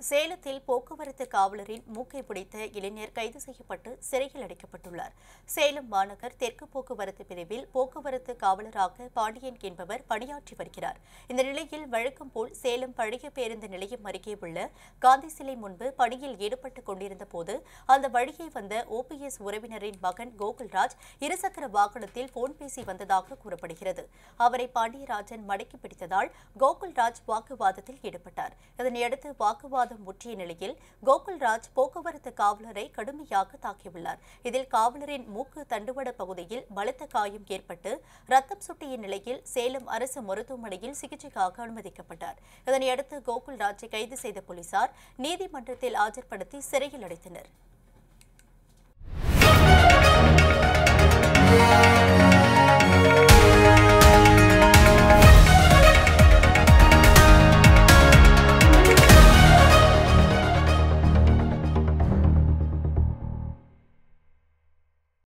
சேலத்தில் போக்குவரத்து காவலரின் மூக்கை பிடித்த இளைஞர் கைது செய்யப்பட்டு சிறையில் அடைக்கப்பட்டுள்ளார் சேலம் மாநகர் தெற்கு போக்குவரத்து பிரிவில் போக்குவரத்து காவலராக பாண்டியன் என்பவர் பணியாற்றி வருகிறார் இந்த நிலையில் வழக்கம் போல் சேலம் பழைய பேருந்து நிலையம் அருகே உள்ள காந்தி சிலை முன்பு பணியில் ஈடுபட்டுக் கொண்டிருந்த போது அந்த வழியே வந்த ஓபிஎஸ் உறவினரின் மகன் கோகுல்ராஜ் இருசக்கர வாகனத்தில் போன் பேசி வந்ததாக கூறப்படுகிறது அவரை பாண்டியராஜன் மடக்கி பிடித்ததால் கோகுல்ராஜ் வாக்குவாதத்தில் ஈடுபட்டார் இதனையடுத்து வாக்குவாதம் முற்றிய நிலையில் கோகுல்ராஜ் போக்குவரத்து காவலரை கடுமையாக தாக்கியுள்ளார் இதில் காவலரின் மூக்கு தண்டுவட பகுதியில் பலத்த காயம் ஏற்பட்டு ரத்தம் சுட்டிய நிலையில் சேலம் அரசு மருத்துவமனையில் சிகிச்சைக்காக அனுமதிக்கப்பட்டார் இதனையடுத்து கோகுல்ராஜை கைது செய்த போலீசார் நீதிமன்றத்தில் ஆஜர்படுத்தி சிறையில் அடைத்தனர்